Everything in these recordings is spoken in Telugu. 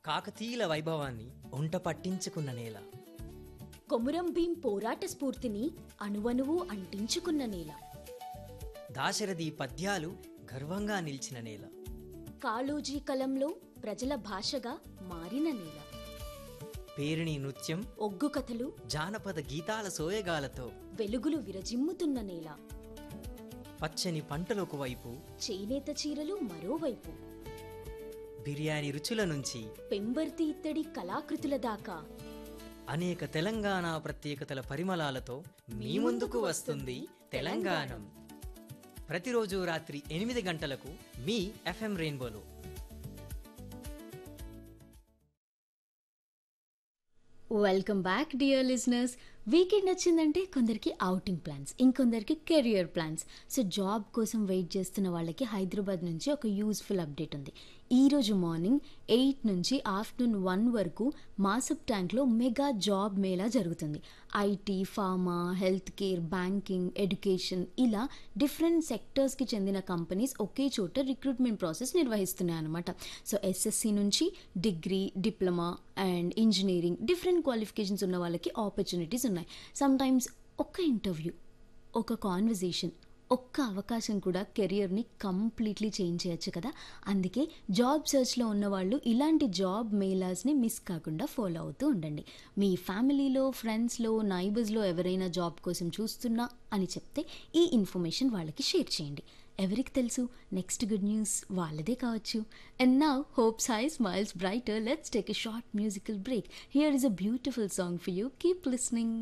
కాకతీయుల వైభవాన్ని ఒంట పట్టించుకున్న నేల కొమురం భీం పోరాట స్ఫూర్తిని అణువణువు అంటించుకున్న నేల దాశరథి పద్యాలు గర్వంగా నిలిచిన నేల కాళోజీ కలంలో ప్రజల భాషగా మారిన నేల పేరిణి నృత్యం ఒగ్గు కథలు జానపద గీతాల సోయగాలతో వెలుగులు విరజిమ్ముతున్న నేల పచ్చని పంటలొక వైపు చేనేత చీరలు మరోవైపు బిర్యానీ రుచుల నుంచి పెంబర్తి ఇత్తడి కళాకృతుల దాకా అనేక తెలంగాణ ప్రత్యేకతల పరిమళాలతో మీ ముందుకు వస్తుంది తెలంగాణం ప్రతిరోజు రాత్రి ఎనిమిది గంటలకు మీ ఎఫ్ఎం రెయిన్బోలో welcome back dear listeners weekend వచ్చిందంటే కొందరికి అవుటింగ్ ప్లాన్స్ ఇంకొందరికి కెరియర్ ప్లాన్స్ సో జాబ్ కోసం వెయిట్ చేస్తున్న వాళ్ళకి హైదరాబాద్ నుంచి ఒక యూస్ఫుల్ అప్డేట్ ఉంది ఈరోజు మార్నింగ్ ఎయిట్ నుంచి ఆఫ్టర్నూన్ వన్ వరకు మాసప్ ట్యాంక్లో మెగా జాబ్ మేళా జరుగుతుంది IT pharma health care banking education ఇలా డిఫరెంట్ సెక్టర్స్కి చెందిన కంపెనీస్ ఒకే చోట రిక్రూట్మెంట్ ప్రాసెస్ నిర్వహిస్తున్నాయి అనమాట సో ఎస్ఎస్సి నుంచి degree diploma and engineering different qualifications ఉన్న వాళ్ళకి ఆపర్చునిటీస్ ఉన్నాయి సమ్టైమ్స్ ఒక్క ఇంటర్వ్యూ ఒక కాన్వర్జేషన్ ఒక్క అవకాశం కూడా కెరియర్ని కంప్లీట్లీ చేంజ్ చేయొచ్చు కదా అందుకే జాబ్ సర్చ్లో ఉన్న వాళ్ళు ఇలాంటి జాబ్ మేలాస్ని మిస్ కాకుండా ఫాలో అవుతూ ఉండండి మీ ఫ్యామిలీలో ఫ్రెండ్స్లో నైబర్స్లో ఎవరైనా జాబ్ కోసం చూస్తున్నా అని చెప్తే ఈ ఇన్ఫర్మేషన్ వాళ్ళకి షేర్ చేయండి ఎవరికి తెలుసు నెక్స్ట్ గుడ్ న్యూస్ వాళ్ళదే కావచ్చు and now hopes high smiles brighter let's take a short musical break here is a beautiful song for you keep listening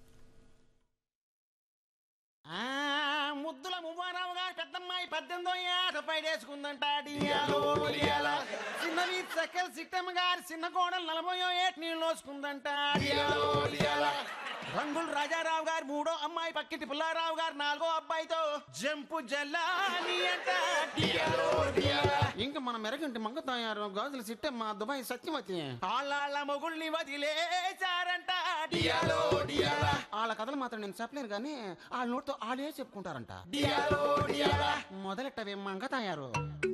ఆ ముద్దుల మువ్వారావు గారు పెద్దమ్మాయి పద్దెనిమిదో ఏట పైడేసుకుందంట డియాలో డియాల. చిన్నవి సకల్ సిట్టమ్మ గారి చిన్న కోడలు నలభయో ఏట నీళ్ళు నోసుకుందంట డియాలో డియాల. రంగులు రాజారావు గారు మూడో అమ్మాయి పక్కింటి పుల్లారావు గారు నాలుగో అబ్బాయితో జంపు జల్లాని అంట డియాలో డియాల. ఇంకా మన మెరగంటి మంగ తయారు గాజుల సిట్టమ్మ దుబాయ్ సత్యవతి ఆళ్ళ మొగుల్ని వదిలేశారంట డియాలో డియాల. వాళ్ళ కథలు మాత్రం నేను చెప్పలేను కానీ వాళ్ళ నోటితో ఆడే చెప్పుకుంటారంట మొదలెట్టవే మంగ తయారు